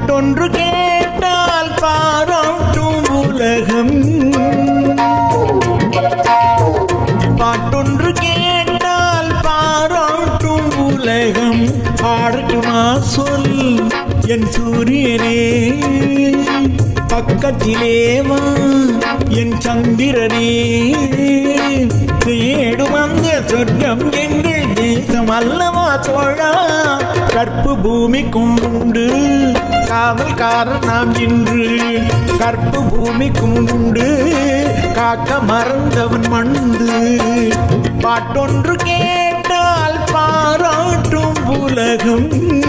பாட்டொன்று கேட்டால் பாராட்டும் உலகம் பாட்டொன்று கேட்டால் பாராட்டும் உலகம் பாடட்டுமா சொல் என் சூரியனே பக்கத்திலே வா என் சந்திரனே தேடும் அந்த சொர்க்கம் எங்கள் தேசம் அல்லவா தோழா கற்பு பூமிக்கும் உண்டு காவல்காரர் நாம் இன்று கற்பு பூமிக்கும் உண்டு காக்க மறந்தவன் மண்டு பாட்டொன்று கேட்டால் பாராட்டும் உலகம்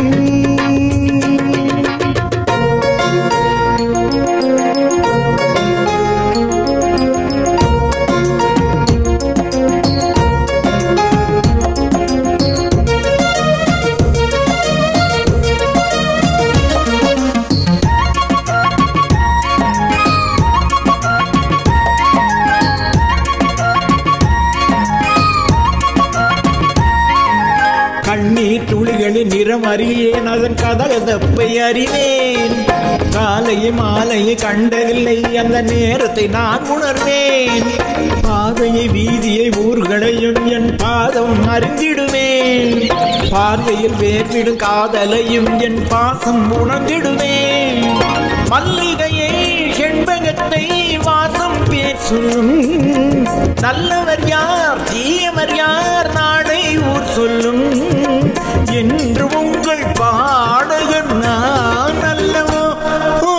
கண்ணீர் துளிகளின் நிறம் அறியேன் அதன் கதகதப்பை அறிவேன் காலையை மாலையை கண்டதில்லை அந்த நேரத்தை நான் உணர்வேன் பாதையை வீதியை ஊர்களையும் என் பாதம் அறிந்திடுவேன் பார்வையில் வேர்விடும் காதலையும் என் பாசம் உணர்ந்திடுவேன் மல்லிகையை செண்பகத்தை வாசம் பேசும் நல்லவர் யார் தீயவர் யார் நாடை ஊர் சொல்லும் என்று உங்கள் பாடகன் நான் அல்லவோ ஓ,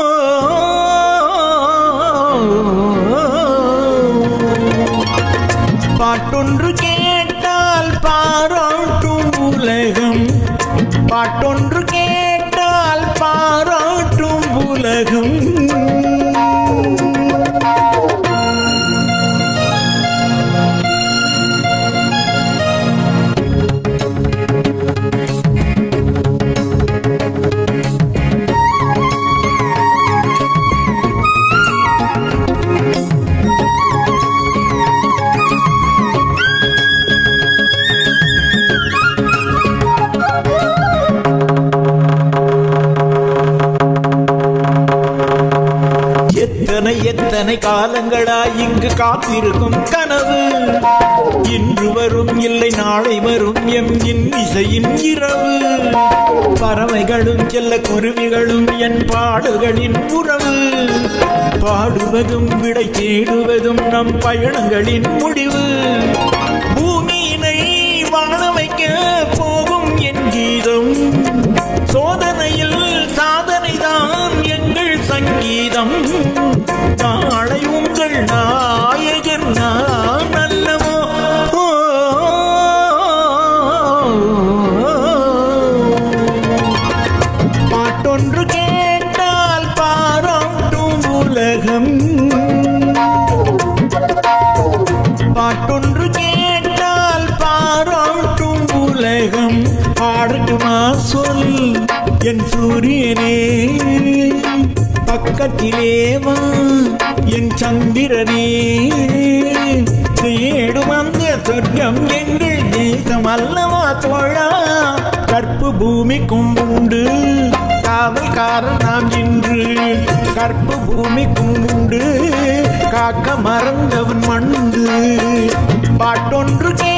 பாட்டொன்று கேட்டால் பாராட்டும் உலகம் பாட்டொன்று கேட்டால் பாராட்டும் உலகம் எத்தனை எத்தனை காலங்களாய் இங்கு காத்திருக்கும் கனவு இன்று வரும் இல்லை நாளை வரும் எம் இன்னிசையின் இரவு பறவைகளும் செல்ல குருவிகளும் என் பாடல்களின் உறவு பாடுவதும் விடை தேடுவதும் நம் பயணங்களின் முடிவு பூமியினை வாழ வைக்க போகும் என் கீதம் சோதனையில் சாதனைதான் எங்கள் சங்கீதம் நாளை உங்கள் நாயகன் நான் அல்லவோ ஓ, பாட்டொன்று கேட்டால் பாராட்டும் உலகம் பாட்டொன்று கேட்டால் பாராட்டும் உலகம் பாடட்டுமா சொல் என் சூரியனே பக்கத்திலே வா என் சந்திரனே தேடும் அந்த சொர்க்கம் எங்கள் தேசம் அல்லவா தோழா கற்பு பூமிக்கும் உண்டு காவல்காரர் நாம் இன்று கற்பு பூமிக்கும் உண்டு காக்க மறந்தவன் மண்டு பாட்டொன்று கே